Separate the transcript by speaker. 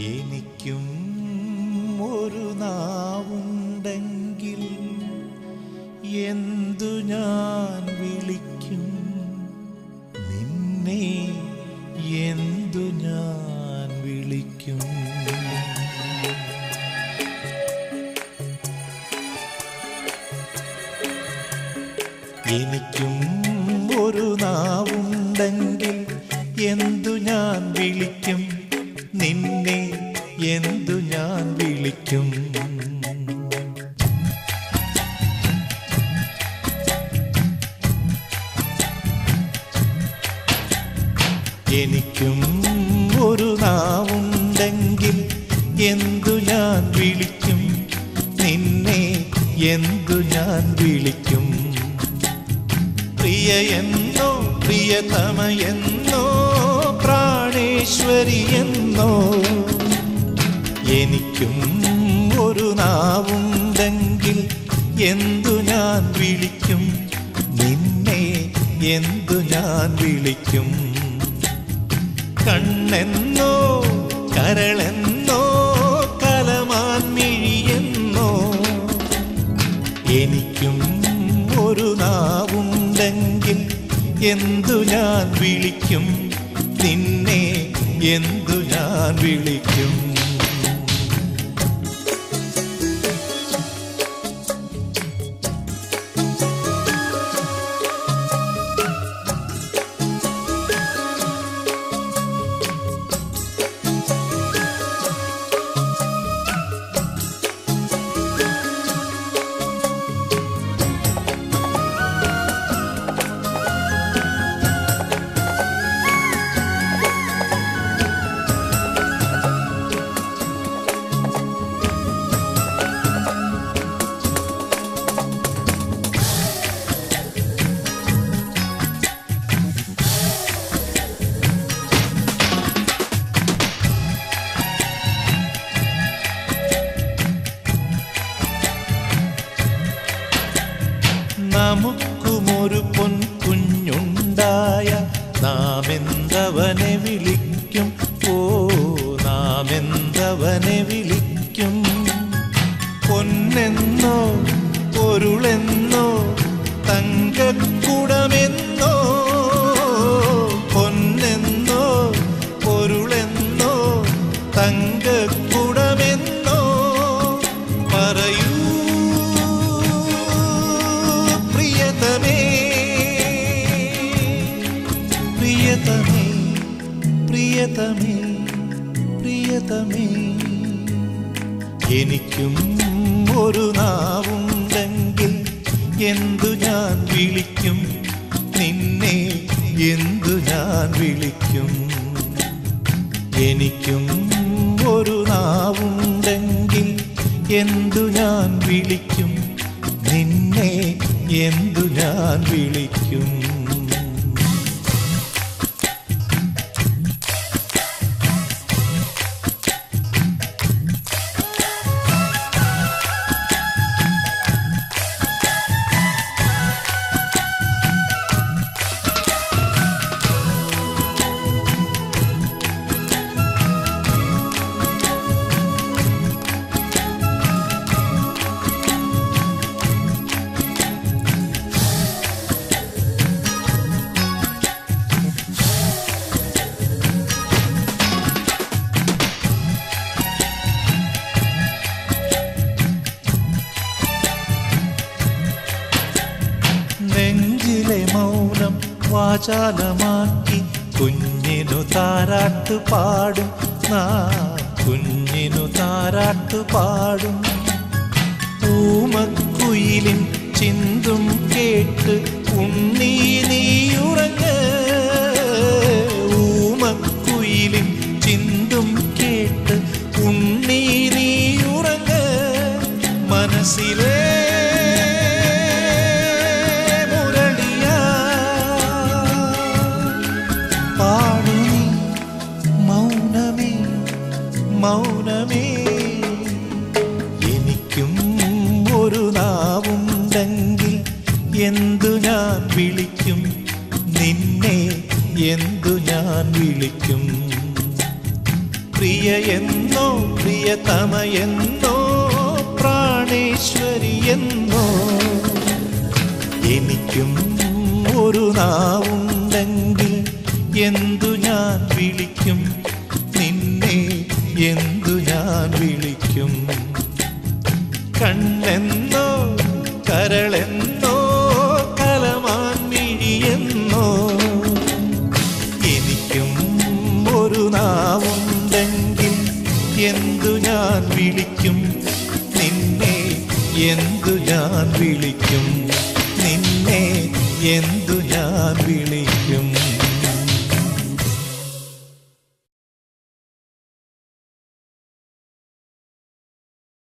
Speaker 1: എനിക്കും ഒരു നാവുണ്ടെങ്കിൽ എന്തു ഞാൻ വിളിക്കും നിന്നെ എന്തു ഞാൻ വിളിക്കും എനിക്കും ഒരു നാവുണ്ടെങ്കിൽ എന്തു ഞാൻ വിളിക്കും നിന്നെ എന്തു ഞാൻ വിളിക്കും എനിക്കും ഒരു നാവുണ്ടെങ്കിൽ എന്തു ഞാൻ വിളിക്കും നിന്നെ എന്തു ഞാൻ വിളിക്കും പ്രിയ എന്നോ പ്രിയതമ എന്നോ പ്രാണേശ്വരി എന്നോ എനിക്കും ഒരു നാവുണ്ടെങ്കിൽ എന്തു ഞാൻ വിളിക്കും നിന്നെ എന്തു ഞാൻ വിളിക്കും കണ്ണെന്നോ കരളെന്നോ കലമാൻ മിഴിയെന്നോ എനിക്കും ഒരു നാവുണ്ടെങ്കിൽ എന്തു ഞാൻ വിളിക്കും നിന്നെ എന്തു ഞാൻ വിളിക്കും നമുക്കുമൊരു പൊൻകുഞ്ഞുണ്ടായ നാം എന്തവനെ വിളിക്കും ഓ നാം എന്തവനെ വിളിക്കും പൊന്നെന്നോ പൊരുളെന്നോ തങ്കക്കുടമെന്നോ പൊന്നെന്നോ പൊരുളെന്നോ തങ്കക്കുടമെന്നോ പറയൂ പ്രിയതമേ പ്രിയതമേ പ്രിയതമേ പ്രിയതമേ എനിക്കും ഒരു നാവുണ്ടെങ്കിൽ എന്തു ഞാൻ വിളിക്കും നിന്നെ എന്തു ഞാൻ വിളിക്കും എനിക്കും ഒരു നാവുണ്ടെങ്കിൽ എന്തു ഞാൻ വിളിക്കും നിന്നെ എന്തു ഞാൻ വിളിക്കും നെഞ്ചിലെ മൗനം വാചാലമാക്കി കുഞ്ഞിനു താരാട്ട് പാടും നാം കുഞ്ഞിനു താരാട്ട് പാടും ഊമക്കുയിലിൻ ചിന്തും കേട്ട് ഉണ്ണി നീയുറങ്ങ് ഊമക്കുയിലിൻ ചിന്തും കേട്ട് ഉണ്ണി നീയുറങ്ങ് മനസ്സിലെ മുരളിയാ പാടു നീ മൗനമേ മൗനമേ എനിക്കും ഒരു നാവുണ്ടെങ്കിൽ എന്തു ഞാൻ വിളിക്കും നിന്നെ എന്തു ഞാൻ വിളിക്കും പ്രിയ എന്നോ പ്രിയതമയെന്നോ പ്രാണേശ്വരി എന്നോ എനിക്കും ഒരു നാവുണ്ടെങ്കിൽ എന്തു ഞാൻ വിളിക്കും നിന്നെ എന്തു ഞാൻ വിളിക്കും കണ്ണെന്നോ കരളെന്നോ കലമാൻ മിഴിയെന്നോ എനിക്കും ഒരു നാവുണ്ടെങ്കിൽ എന്തു ഞാൻ വിളിക്കും നിന്നെ എന്തു ഞാൻ വിളിക്കും നിന്നെ എന്തു ഞാൻ വിളിക്കും